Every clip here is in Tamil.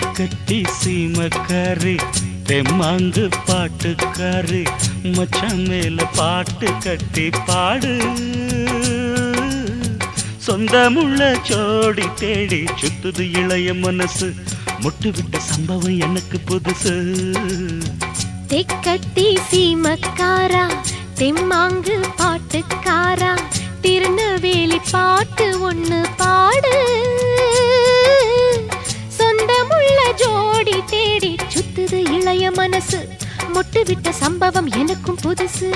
தெக்கட்டி சீமக்காரி தெம்மாங்கு பாட்டுக்காரி மச்சான் மேல பாட்டு கட்டி பாடு சொந்தமுள்ள ஜோடி தேடி சுத்துது இளைய மனசு முட்டு விட்ட சம்பவம் எனக்கு புதுசு தெக்கட்டி சீமக்காரா தெம்மாங்கு பாட்டுக்காரா திருநெல்வேலி பாட்டு ஒண்ணு பாடு சொந்தமுள்ள ஜோடி தேடி சுத்துது இளைய மனசு முட்டு விட்ட சம்பவம் எனக்கும் புதுசு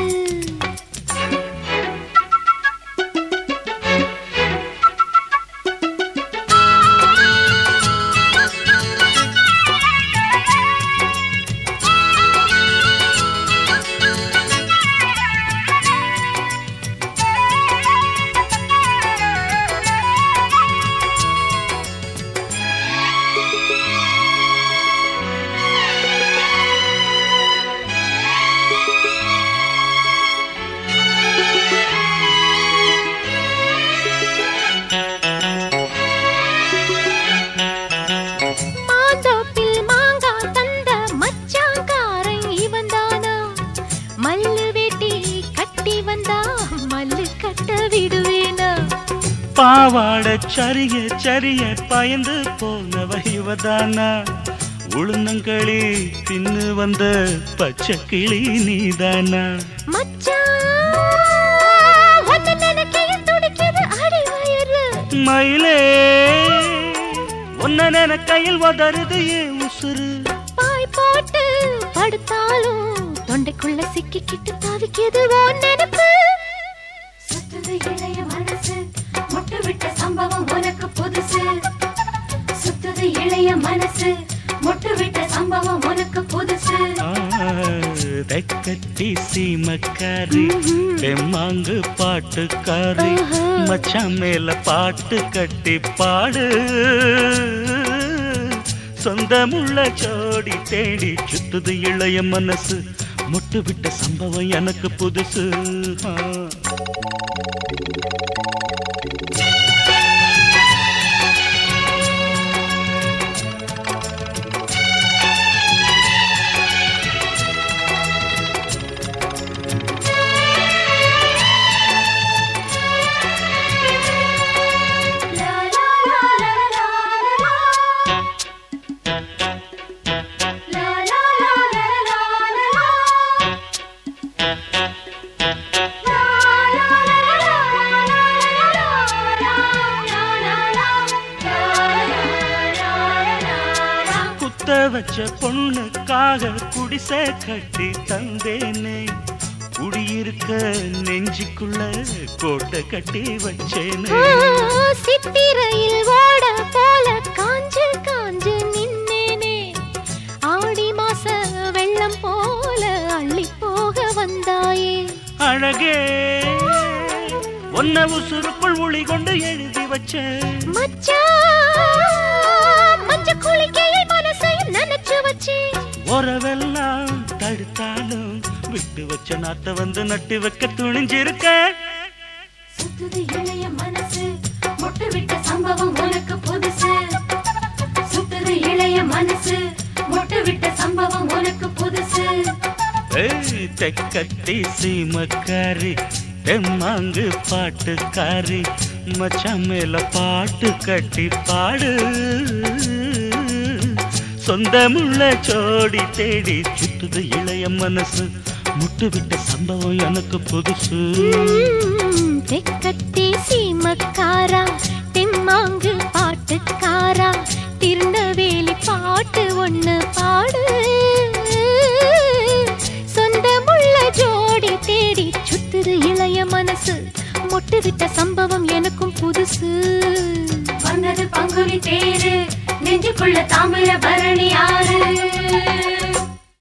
மாந்தோப்பில் மாங்கா தந்த மச்சாங்காரன் இவன் தானா மல்லு வேட்டி கட்டி வந்தா மல்லு கட்ட விடுவேனா பாவாட சரிய சரிய பயந்து போனவ இவதானா உளுந்தங்களி தின்னு வந்த பச்சை கிளி நீதானா மச்சான் உன்னை நினைக்கைய துடிக்குது அடி வயிறு மயிலே உன்ன கையில் உதறுது ஏன் உசுறு பாய் போட்டு படுத்தாலும் தொண்டைக்குள்ள சிக்கிக்கிட்டு தவிக்குது உன் நினைப்பு சுத்துது இளைய மனசு முட்டு விட்ட சம்பவம் உனக்கு புதுசு சுத்துது இளைய மனசு முட்டு விட்ட சம்பவம் உனக்கு புதுசு ஆ, தெக்கட்டி சீமக்காரி தெம்மாங்கு பாட்டுக்காரி ஆஹா. மச்சான் மேல பாட்டு கட்டி பாடு சொந்தமுள்ள ஜோடி தேடி சுத்துது இளைய மனசு முட்டு விட்ட சம்பவம் எனக்கு புதுசு ஆ. லா, லா, லா, லா, லா, லா, லா. லா, லா, லா, லா, லா, லா, லா. லா, லா, லா, லா, லா, லா, லா, லா, லா, லா, லா. குத்த வச்ச பொண்ணுக்காக குடிசை கட்டி தந்தேனே குடியிருக்க நெஞ்சுக்குள்ள கோட்டை கட்டி வச்சேனே ஆ, சித்திரையில் ஓட போல காஞ்சு காஞ்சு நின்னேனே ஆடி மாச வெள்ளம் போல அள்ளி போக வந்தாயே அழகே ஒன்ன உசுருக்குள் ஒளி கொண்டு எழுதி வச்சேன் மச்சான் மஞ்ச குளிக்கையில் மனசையும் நினைச்சு வச்சேன் உறவெல்லாம் தடுத்தாலும் விட்டு வச்ச நாத்த வந்து நட்டு வைக்க துணிஞ்சிருக்க சுத்துது இளைய மனசு முட்டு விட்ட சம்பவம் உனக்கு புதுசு சுத்துது இளைய மனசு முட்டு விட்ட சம்பவம் உனக்கு புதுசு ஏய், தெக்கத்தி சீமக்காரி தெம்மாங்கு பாட்டுக்காரி மச்சான் மேல பாட்டு கட்டி பாடு சொந்தமுள்ள ஜோடி தேடி சுத்துது இளைய மனசு முட்டு விட்ட சம்பவம் எனக்கு புதுசு ம், தெக்கத்தி சீமக்காரா தெம்மாங்கு பாட்டுக்காரா திருநெல்வேலி பாட்டு ஒண்ணு பாடு சொந்தமுள்ள ஜோடி தேடி சுத்துது இளைய மனசு மொட்டு விட்ட சம்பவம் எனக்கும் புதுசு வந்தது பங்குனி தேரு நெஞ்சுக்குள்ள தாமிர பரணி